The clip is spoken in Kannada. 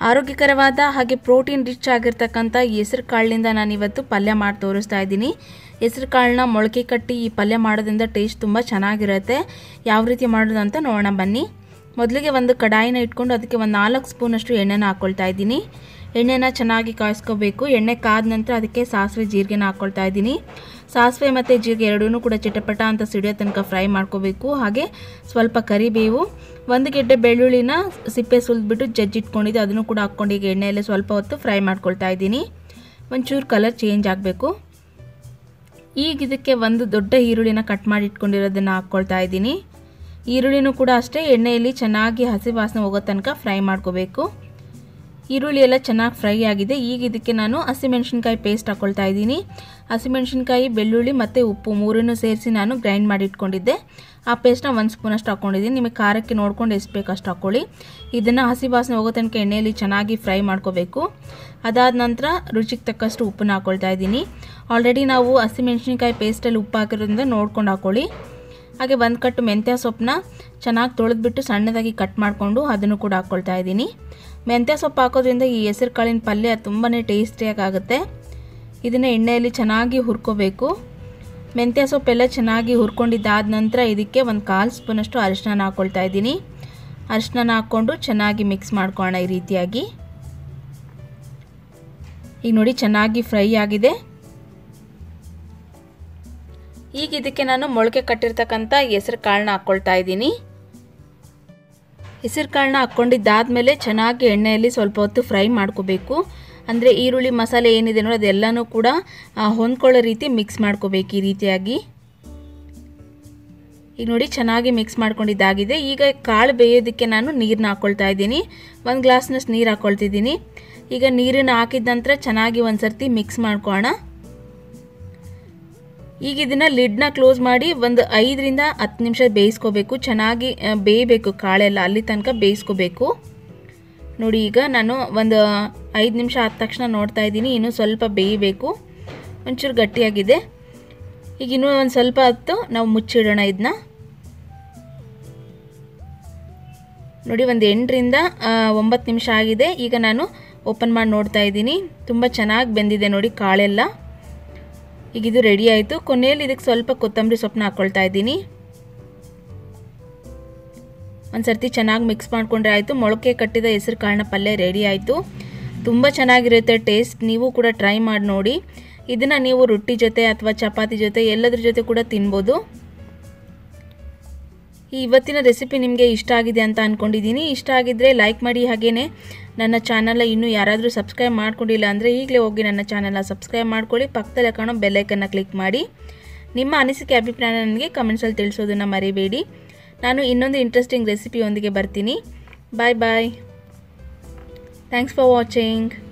ಆರೋಗ್ಯಕರವಾದ ಹಾಗೆ ಪ್ರೋಟೀನ್ ರಿಚ್ ಆಗಿರ್ತಕ್ಕಂಥ ಹೆಸರು ಕಾಳಿನಿಂದ ನಾನು ಇವತ್ತು ಪಲ್ಯ ಮಾಡಿ ತೋರಿಸ್ತಾ ಇದ್ದೀನಿ ಹೆಸರು ಕಾಳನ್ನ ಮೊಳಕೆ ಕಟ್ಟಿ ಈ ಪಲ್ಯ ಮಾಡೋದ್ರಿಂದ ಟೇಸ್ಟ್ ತುಂಬ ಚೆನ್ನಾಗಿರುತ್ತೆ ಯಾವ ರೀತಿ ಮಾಡೋದು ಅಂತ ನೋಡೋಣ ಬನ್ನಿ ಮೊದಲಿಗೆ ಒಂದು ಕಡಾಯಿನ ಇಟ್ಕೊಂಡು ಅದಕ್ಕೆ ಒಂದು ನಾಲ್ಕು ಸ್ಪೂನಷ್ಟು ಎಣ್ಣೆನ ಹಾಕ್ಕೊಳ್ತಾ ಇದ್ದೀನಿ ಎಣ್ಣೆನ ಚೆನ್ನಾಗಿ ಕಾಯಿಸ್ಕೋಬೇಕು ಎಣ್ಣೆ ಕಾದ ನಂತರ ಅದಕ್ಕೆ ಸಾಸಿವೆ ಜೀರಿಗೆನ ಹಾಕ್ಕೊಳ್ತಾ ಇದ್ದೀನಿ ಸಾಸಿವೆ ಮತ್ತು ಜೀರಿಗೆ ಎರಡೂ ಕೂಡ ಚಿಟಪಟ ಅಂತ ಸಿಡಿಯೋ ತನಕ ಫ್ರೈ ಮಾಡ್ಕೋಬೇಕು ಹಾಗೆ ಸ್ವಲ್ಪ ಕರಿಬೇವು ಒಂದು ಗೆಡ್ಡೆ ಬೆಳ್ಳುಳ್ಳಿನ ಸಿಪ್ಪೆ ಸುಲಿದ್ಬಿಟ್ಟು ಜಜ್ಜಿಟ್ಕೊಂಡಿದ್ದೆ ಅದನ್ನು ಕೂಡ ಹಾಕ್ಕೊಂಡು ಈಗ ಎಣ್ಣೆಯಲ್ಲಿ ಸ್ವಲ್ಪ ಹೊತ್ತು ಫ್ರೈ ಮಾಡ್ಕೊಳ್ತಾ ಇದ್ದೀನಿ ಒಂಚೂರು ಕಲರ್ ಚೇಂಜ್ ಆಗಬೇಕು ಈಗ ಇದಕ್ಕೆ ಒಂದು ದೊಡ್ಡ ಈರುಳ್ಳಿನ ಕಟ್ ಮಾಡಿ ಇಟ್ಕೊಂಡಿರೋದನ್ನು ಹಾಕ್ಕೊಳ್ತಾ ಇದ್ದೀನಿ ಈರುಳ್ಳಿನೂ ಕೂಡ ಅಷ್ಟೇ ಎಣ್ಣೆಯಲ್ಲಿ ಚೆನ್ನಾಗಿ ಹಸಿ ವಾಸನೆ ಹೋಗೋ ತನಕ ಫ್ರೈ ಮಾಡ್ಕೋಬೇಕು ಈರುಳ್ಳಿ ಎಲ್ಲ ಚೆನ್ನಾಗಿ ಫ್ರೈ ಆಗಿದೆ ಈಗ ಇದಕ್ಕೆ ನಾನು ಹಸಿಮೆಣ್ಸಿನ್ಕಾಯಿ ಪೇಸ್ಟ್ ಹಾಕ್ಕೊಳ್ತಾ ಇದ್ದೀನಿ ಹಸಿಮೆಣ್ಸಿನ್ಕಾಯಿ ಬೆಳ್ಳುಳ್ಳಿ ಮತ್ತು ಉಪ್ಪು ಮೂರನ್ನು ಸೇರಿಸಿ ನಾನು ಗ್ರೈಂಡ್ ಮಾಡಿ ಇಟ್ಕೊಂಡಿದ್ದೆ ಆ ಪೇಸ್ಟ್ನ ಒಂದು ಸ್ಪೂನಷ್ಟು ಹಾಕ್ಕೊಂಡಿದ್ದೀನಿ ನಿಮಗೆ ಖಾರಕ್ಕೆ ನೋಡ್ಕೊಂಡು ಎಷ್ಟು ಬೇಕು ಅಷ್ಟು ಹಾಕ್ಕೊಳ್ಳಿ ಇದನ್ನು ಹಸಿ ವಾಸನೆ ಹೋಗೋ ತನಕ ಎಣ್ಣೆಯಲ್ಲಿ ಚೆನ್ನಾಗಿ ಫ್ರೈ ಮಾಡ್ಕೋಬೇಕು ಅದಾದ ನಂತರ ರುಚಿಗೆ ತಕ್ಕಷ್ಟು ಉಪ್ಪನ್ನ ಹಾಕ್ಕೊಳ್ತಾ ಇದ್ದೀನಿ ಆಲ್ರೆಡಿ ನಾವು ಹಸಿಮೆಣ್ಸಿನ್ಕಾಯಿ ಪೇಸ್ಟಲ್ಲಿ ಉಪ್ಪು ಹಾಕಿರೋದ್ರಿಂದ ನೋಡ್ಕೊಂಡು ಹಾಕ್ಕೊಳ್ಳಿ ಹಾಗೆ ಒಂದು ಕಟ್ಟು ಮೆಂತ್ಯ ಸೊಪ್ಪನ್ನ ಚೆನ್ನಾಗಿ ತೊಳೆದ್ಬಿಟ್ಟು ಸಣ್ಣದಾಗಿ ಕಟ್ ಮಾಡಿಕೊಂಡು ಅದನ್ನು ಕೂಡ ಹಾಕ್ಕೊಳ್ತಾ ಇದ್ದೀನಿ ಮೆಂತ್ಯ ಸೊಪ್ಪು ಹಾಕೋದ್ರಿಂದ ಈ ಹೆಸರು ಕಾಳಿನ ಪಲ್ಯ ತುಂಬಾ ಟೇಸ್ಟಿಯಾಗಿ ಆಗುತ್ತೆ ಇದನ್ನು ಎಣ್ಣೆಯಲ್ಲಿ ಚೆನ್ನಾಗಿ ಹುರ್ಕೋಬೇಕು ಮೆಂತ್ಯ ಸೊಪ್ಪೆಲ್ಲ ಚೆನ್ನಾಗಿ ಹುರ್ಕೊಂಡಿದ್ದಾದ ನಂತರ ಇದಕ್ಕೆ ಒಂದು ಕಾಲು ಸ್ಪೂನಷ್ಟು ಅರಿಶಿನ ಹಾಕ್ಕೊಳ್ತಾ ಇದ್ದೀನಿ ಅರಿಶಿನ ಹಾಕ್ಕೊಂಡು ಚೆನ್ನಾಗಿ ಮಿಕ್ಸ್ ಮಾಡ್ಕೊಳ್ಳೋಣ ಈ ರೀತಿಯಾಗಿ ಈಗ ನೋಡಿ ಚೆನ್ನಾಗಿ ಫ್ರೈ ಆಗಿದೆ ಈಗ ಇದಕ್ಕೆ ನಾನು ಮೊಳಕೆ ಕಟ್ಟಿರ್ತಕ್ಕಂಥ ಹೆಸರು ಕಾಳನ್ನ ಹಾಕ್ಕೊಳ್ತಾ ಇದ್ದೀನಿ ಹೆಸರು ಕಾಳನ್ನ ಹಾಕ್ಕೊಂಡಿದ್ದಾದಮೇಲೆ ಚೆನ್ನಾಗಿ ಎಣ್ಣೆಯಲ್ಲಿ ಸ್ವಲ್ಪ ಹೊತ್ತು ಫ್ರೈ ಮಾಡ್ಕೋಬೇಕು ಅಂದರೆ ಈರುಳ್ಳಿ ಮಸಾಲೆ ಏನಿದೆ ನೋಡಿ ಅದೆಲ್ಲನೂ ಕೂಡ ಹೊಂದ್ಕೊಳ್ಳೋ ರೀತಿ ಮಿಕ್ಸ್ ಮಾಡ್ಕೋಬೇಕು ಈ ರೀತಿಯಾಗಿ ಈಗ ನೋಡಿ ಚೆನ್ನಾಗಿ ಮಿಕ್ಸ್ ಮಾಡ್ಕೊಂಡಿದ್ದಾಗಿದೆ ಈಗ ಕಾಳು ಬೇಯೋದಕ್ಕೆ ನಾನು ನೀರನ್ನ ಹಾಕ್ಕೊಳ್ತಾ ಇದ್ದೀನಿ ಒಂದು ಗ್ಲಾಸ್ನಷ್ಟು ನೀರು ಹಾಕ್ಕೊಳ್ತಿದ್ದೀನಿ ಈಗ ನೀರನ್ನು ಹಾಕಿದ ನಂತರ ಚೆನ್ನಾಗಿ ಒಂದು ಸರ್ತಿ ಮಿಕ್ಸ್ ಮಾಡ್ಕೊಳ್ಳೋಣ ಈಗ ಇದನ್ನು ಲಿಡ್ನ ಕ್ಲೋಸ್ ಮಾಡಿ ಒಂದು ಐದರಿಂದ ಹತ್ತು ನಿಮಿಷ ಬೇಯಿಸ್ಕೋಬೇಕು ಚೆನ್ನಾಗಿ ಬೇಯಬೇಕು ಕಾಳೆಲ್ಲ ಅಲ್ಲಿ ತನಕ ಬೇಯಿಸ್ಕೋಬೇಕು ನೋಡಿ ಈಗ ನಾನು ಒಂದು ಐದು ನಿಮಿಷ ಆದ ತಕ್ಷಣ ನೋಡ್ತಾ ಇದ್ದೀನಿ ಇನ್ನೂ ಸ್ವಲ್ಪ ಬೇಯಬೇಕು ಒಂಚೂರು ಗಟ್ಟಿಯಾಗಿದೆ ಈಗ ಇನ್ನೂ ಒಂದು ಸ್ವಲ್ಪ ಹೊತ್ತು ನಾವು ಮುಚ್ಚಿಡೋಣ ಇದನ್ನ ನೋಡಿ ಒಂದು ಎಂಟರಿಂದ ಒಂಬತ್ತು ನಿಮಿಷ ಆಗಿದೆ ಈಗ ನಾನು ಓಪನ್ ಮಾಡಿ ನೋಡ್ತಾ ಇದ್ದೀನಿ ತುಂಬ ಚೆನ್ನಾಗಿ ಬೆಂದಿದೆ ನೋಡಿ ಕಾಳೆಲ್ಲ ಈಗ ಇದು ರೆಡಿ ಆಯಿತು ಕೊನೆಯಲ್ಲಿ ಇದಕ್ಕೆ ಸ್ವಲ್ಪ ಕೊತ್ತಂಬರಿ ಸೊಪ್ಪನ್ನ ಹಾಕ್ಕೊಳ್ತಾ ಇದ್ದೀನಿ ಒಂದು ಸರ್ತಿ ಚೆನ್ನಾಗಿ ಮಿಕ್ಸ್ ಮಾಡಿಕೊಂಡ್ರೆ ಆಯಿತು ಮೊಳಕೆ ಕಟ್ಟಿದ ಹೆಸರು ಕಾಳಿನ ಪಲ್ಯ ರೆಡಿ ಆಯಿತು ತುಂಬ ಚೆನ್ನಾಗಿರುತ್ತೆ ಟೇಸ್ಟ್ ನೀವು ಕೂಡ ಟ್ರೈ ಮಾಡಿ ನೋಡಿ ಇದನ್ನು ನೀವು ರೊಟ್ಟಿ ಜೊತೆ ಅಥವಾ ಚಪಾತಿ ಜೊತೆ ಎಲ್ಲದ್ರ ಜೊತೆ ಕೂಡ ತಿನ್ಬೋದು ಈ ಇವತ್ತಿನ ರೆಸಿಪಿ ನಿಮಗೆ ಇಷ್ಟ ಆಗಿದೆ ಅಂತ ಅಂದ್ಕೊಂಡಿದ್ದೀನಿ ಇಷ್ಟ ಆಗಿದ್ದರೆ ಲೈಕ್ ಮಾಡಿ ಹಾಗೆಯೇ ನನ್ನ ಚಾನಲ್ನ ಇನ್ನೂ ಯಾರಾದರೂ ಸಬ್ಸ್ಕ್ರೈಬ್ ಮಾಡ್ಕೊಂಡಿಲ್ಲ ಅಂದರೆ ಈಗಲೇ ಹೋಗಿ ನನ್ನ ಚಾನಲ್ನ ಸಬ್ಸ್ಕ್ರೈಬ್ ಮಾಡ್ಕೊಳ್ಳಿ ಪಕ್ಕದಲ್ಲಿ ಕಾಣೋ ಬೆಲ್ಲೈಕನ್ನ ಕ್ಲಿಕ್ ಮಾಡಿ ನಿಮ್ಮ ಅನಿಸಿಕೆ ಅಭಿಪ್ರಾಯ ನನಗೆ ಕಮೆಂಟ್ಸಲ್ಲಿ ತಿಳಿಸೋದನ್ನು ಮರಿಬೇಡಿ ನಾನು ಇನ್ನೊಂದು ಇಂಟ್ರೆಸ್ಟಿಂಗ್ ರೆಸಿಪಿಯೊಂದಿಗೆ ಬರ್ತೀನಿ bye bye thanks for watching